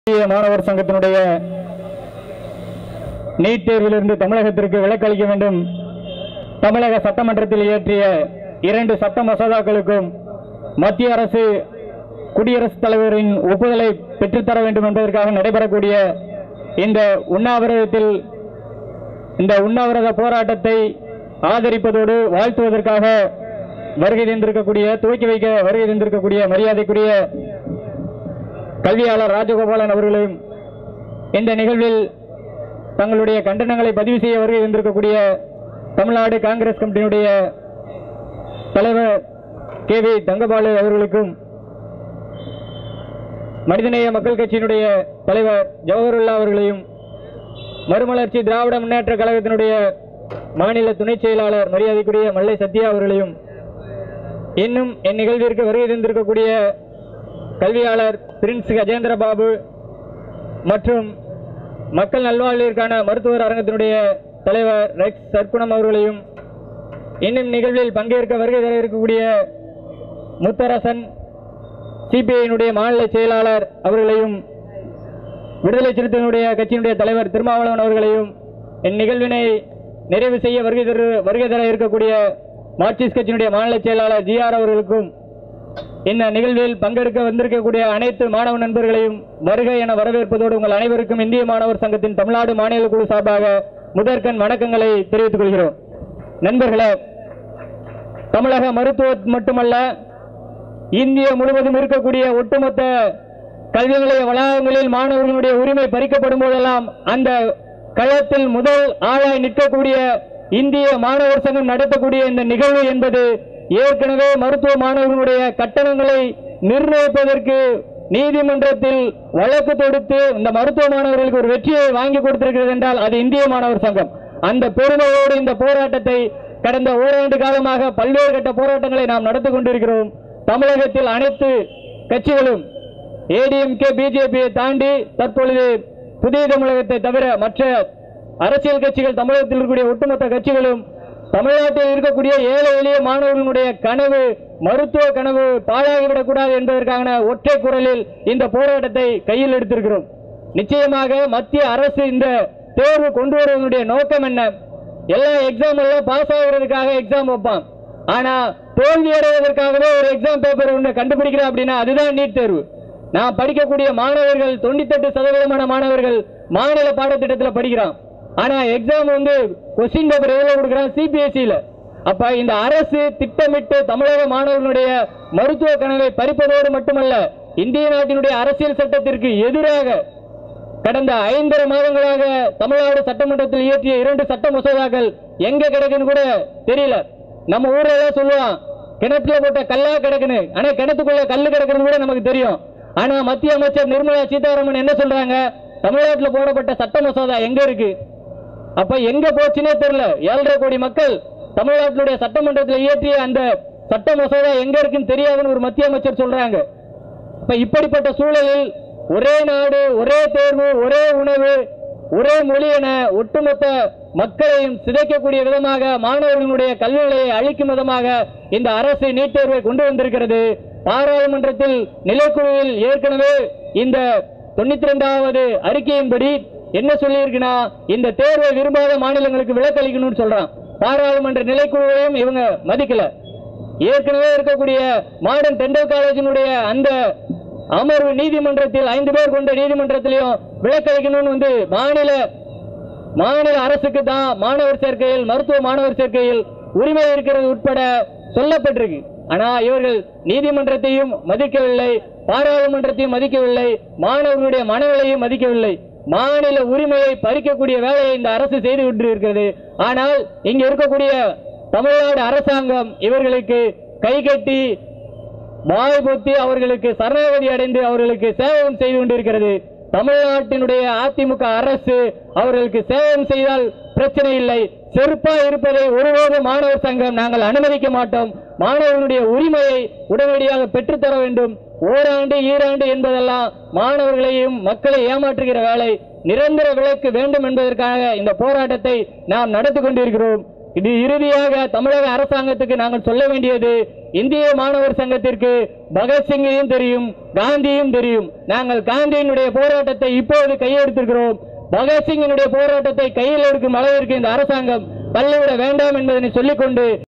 இந்திய மாணவர் சங்கத்தினுடைய நீட் தேர்விலிருந்து தமிழகத்திற்கு விலக்களிக்க வேண்டும் தமிழக சட்டமன்றத்தில் இயற்றிய இரண்டு சட்ட மசோதாக்களுக்கும் மத்திய அரசு குடியரசுத் தலைவரின் ஒப்புதலை பெற்றுத்தர வேண்டும் என்பதற்காக நடைபெறக்கூடிய இந்த உண்ணாவிரதத்தில் இந்த உண்ணாவிரத போராட்டத்தை ஆதரிப்பதோடு வாழ்த்துவதற்காக வருகை தந்திருக்கக்கூடிய துவக்கி வைக்க வருகை தந்திருக்கக்கூடிய மரியாதைக்குரிய கல்வியாளர் ராஜகோபாலன் அவர்களையும் இந்த நிகழ்வில் தங்களுடைய கண்டனங்களை பதிவு செய்ய வருகை தந்திருக்கக்கூடிய தமிழ்நாடு காங்கிரஸ் கமிட்டியினுடைய தலைவர் கே வி தங்கபாலு அவர்களுக்கும் மனிதநேய மக்கள் கட்சியினுடைய தலைவர் ஜவஹருல்லா அவர்களையும் மறுமலர்ச்சி திராவிட முன்னேற்ற கழகத்தினுடைய மாநில துணைச் செயலாளர் மரியாதைக்குரிய மல்லை சத்யா அவர்களையும் இன்னும் என் நிகழ்விற்கு வருகை தந்திருக்கக்கூடிய கல்வியாளர் பிரின்ஸ் கஜேந்திர பாபு மற்றும் மக்கள் நல்வாழ்விற்கான மருத்துவர் அரங்கத்தினுடைய தலைவர் ரெக்ஸ் சர்க்குணம் அவர்களையும் இன்னும் நிகழ்வில் பங்கேற்க வருகை தர இருக்கக்கூடிய முத்தரசன் சிபிஐயினுடைய மாநில செயலாளர் அவர்களையும் விடுதலை சிறுத்தைகளுடைய கட்சியினுடைய தலைவர் திருமாவளவன் அவர்களையும் என் நிகழ்வினை நிறைவு செய்ய வருகை தர வருகை தர இருக்கக்கூடிய மார்க்சிஸ்ட் கட்சியினுடைய மாநில செயலாளர் ஜிஆர் அவர்களுக்கும் இந்த நிகழ்வில் பங்கெடுக்க வந்திருக்கக்கூடிய அனைத்து மாணவ நண்பர்களையும் வருக என வரவேற்பதோடு உங்கள் அனைவருக்கும் இந்திய மாணவர் சங்கத்தின் தமிழ்நாடு மாநில குழு சார்பாக முதற்கண் வணக்கங்களை தெரிவித்துக் கொள்கிறோம் நண்பர்களே தமிழக மருத்துவம் மட்டுமல்ல இந்திய முழுவதும் இருக்கக்கூடிய ஒட்டுமொத்த கல்வி நிலைய வளாகங்களில் மாணவர்களுடைய உரிமை பறிக்கப்படும் போதெல்லாம் அந்த களத்தில் முதல் ஆளாய் நிற்கக்கூடிய இந்திய மாணவர் சங்கம் நடத்தக்கூடிய இந்த நிகழ்வு என்பது ஏற்கனவே மருத்துவ மாணவர்களுடைய கட்டணங்களை நிர்ணயிப்பதற்கு நீதிமன்றத்தில் வழக்கு தொடுத்து இந்த மருத்துவ மாணவர்களுக்கு ஒரு வெற்றியை வாங்கி கொடுத்திருக்கிறது என்றால் அது இந்திய மாணவர் சங்கம் அந்த பெருமையோடு இந்த போராட்டத்தை கடந்த ஓராண்டு காலமாக பல்வேறு கட்ட போராட்டங்களை நாம் நடத்தி கொண்டிருக்கிறோம் தமிழகத்தில் அனைத்து கட்சிகளும் ஏடிஎம்கே பிஜேபியை தாண்டி தற்பொழுது புதிய தமிழகத்தை தவிர மற்ற அரசியல் கட்சிகள் தமிழகத்தில் இருக்கக்கூடிய ஒட்டுமொத்த கட்சிகளும் தமிழ்நாட்டில் இருக்கக்கூடிய ஏழை எளிய மாணவர்களுடைய கனவு மருத்துவ கனவு பாழாகிவிடக்கூடாது என்பதற்கான ஒற்றை குரலில் இந்த போராட்டத்தை கையில் எடுத்திருக்கிறோம் நிச்சயமாக மத்திய அரசு இந்த தேர்வு கொண்டு வருவதனுடைய நோக்கம் என்ன எல்லா எக்ஸாம் எல்லாம் பாஸ் ஆகுறதுக்காக எக்ஸாம் வைப்பான் ஆனா தோல்வி அடைவதற்காகவே ஒரு எக்ஸாம் பேப்பர் ஒன்று கண்டுபிடிக்கிறோம் அப்படின்னா அதுதான் நீட் தேர்வு நான் படிக்கக்கூடிய மாணவர்கள் தொண்ணூத்தெட்டு சதவீதமான மாணவர்கள் மாநில பாடத்திட்டத்தில் படிக்கிறான் ஆனா எக்ஸாம் வந்து கொஸ்டின் பேப்பர் எதுல கொடுக்குறான் சிபிஎஸ்சியில அப்ப இந்த அரசு திட்டமிட்டு தமிழக மாணவர்களுடைய மருத்துவ கனவை பறிப்பதோடு மட்டுமல்ல இந்திய நாட்டினுடைய அரசியல் சட்டத்திற்கு எதிராக கடந்த ஐந்தரை மாதங்களாக தமிழ்நாடு சட்டமன்றத்தில் இயற்றிய இரண்டு சட்ட மசோதாக்கள் எங்க கிடக்குன்னு கூட தெரியல நம்ம ஊர்ல எல்லாம் சொல்லுவான் கிணத்துல போட்ட கல்லா கிடக்குன்னு ஆனா கிணத்துக்குள்ள கல்லு கிடக்குறது கூட நமக்கு தெரியும் ஆனா மத்திய அமைச்சர் நிர்மலா சீதாராமன் என்ன சொல்றாங்க தமிழ்நாட்டுல போடப்பட்ட சட்ட மசோதா எங்க இருக்கு அப்ப எங்க போச்சுன்னே தெரியல ஏழரை கோடி மக்கள் தமிழ்நாட்டினுடைய சட்டமன்றத்தில் இயற்றிய அந்த சட்ட மசோதா எங்க இருக்குன்னு தெரியாதுன்னு ஒரு மத்திய அமைச்சர் சொல்றாங்க இப்ப இப்படிப்பட்ட சூழலில் ஒரே நாடு ஒரே தேர்வு ஒரே உணவு ஒரே மொழி என ஒட்டுமொத்த மக்களையும் சிதைக்கக்கூடிய விதமாக மாணவர்களுடைய கல்வி நிலையை அழிக்கும் விதமாக இந்த அரசு நீட் தேர்வை கொண்டு வந்திருக்கிறது பாராளுமன்றத்தில் நிலைக்குழுவில் ஏற்கனவே இந்த தொண்ணூத்தி ரெண்டாவது அறிக்கையின்படி என்ன சொல்லியிருக்குன்னா இந்த தேர்வை விரும்பாத மாநிலங்களுக்கு விலக்களிக்கணும்னு சொல்றான் பாராளுமன்ற நிலைக்குழுவையும் இவங்க மதிக்கல ஏற்கனவே இருக்கக்கூடிய மாடர்ன் டெண்டல் காலேஜினுடைய அந்த அமர்வு நீதிமன்றத்தில் ஐந்து பேர் கொண்ட நீதிமன்றத்திலையும் விலக்களிக்கணும்னு வந்து மாநில மாநில அரசுக்கு தான் மாணவர் சேர்க்கையில் மருத்துவ மாணவர் சேர்க்கையில் உரிமை இருக்கிறது உட்பட சொல்லப்பட்டிருக்கு ஆனா இவர்கள் நீதிமன்றத்தையும் மதிக்கவில்லை பாராளுமன்றத்தையும் மதிக்கவில்லை மாணவர்களுடைய மனநிலையும் மதிக்கவில்லை மாநில உரிமையை பறிக்கக்கூடிய வேலையை இந்த அரசு செய்து கொண்டு இருக்கிறது ஆனால் இங்க இருக்கக்கூடிய தமிழ்நாடு அரசாங்கம் இவர்களுக்கு கை கட்டி வாய் பொத்தி அவர்களுக்கு சரணாகதி அடைந்து அவர்களுக்கு சேவகம் செய்து கொண்டிருக்கிறது தமிழ்நாட்டினுடைய அதிமுக அரசு அவர்களுக்கு சேவகம் செய்தால் பிரச்சனை இல்லை செருப்பா இருப்பதை ஒருபோது மாணவர் சங்கம் நாங்கள் அனுமதிக்க மாட்டோம் மாணவர்களுடைய உரிமையை உடனடியாக பெற்றுத்தர வேண்டும் ஓராண்டு ஈராண்டு என்பதெல்லாம் மாணவர்களையும் மக்களை ஏமாற்றுகிற வேலை நிரந்தர விலக்கு வேண்டும் என்பதற்காக இந்த போராட்டத்தை நாம் நடத்தி கொண்டிருக்கிறோம் இது இறுதியாக தமிழக அரசாங்கத்துக்கு நாங்கள் சொல்ல வேண்டியது இந்திய மாணவர் சங்கத்திற்கு பகத்சிங்கையும் தெரியும் காந்தியும் தெரியும் நாங்கள் காந்தியினுடைய போராட்டத்தை இப்போது கையெடுத்திருக்கிறோம் பகத்சிங்கினுடைய போராட்டத்தை கையில் எடுக்கும் அளவிற்கு இந்த அரசாங்கம் தள்ளிவிட வேண்டாம் என்பதனை சொல்லிக்கொண்டு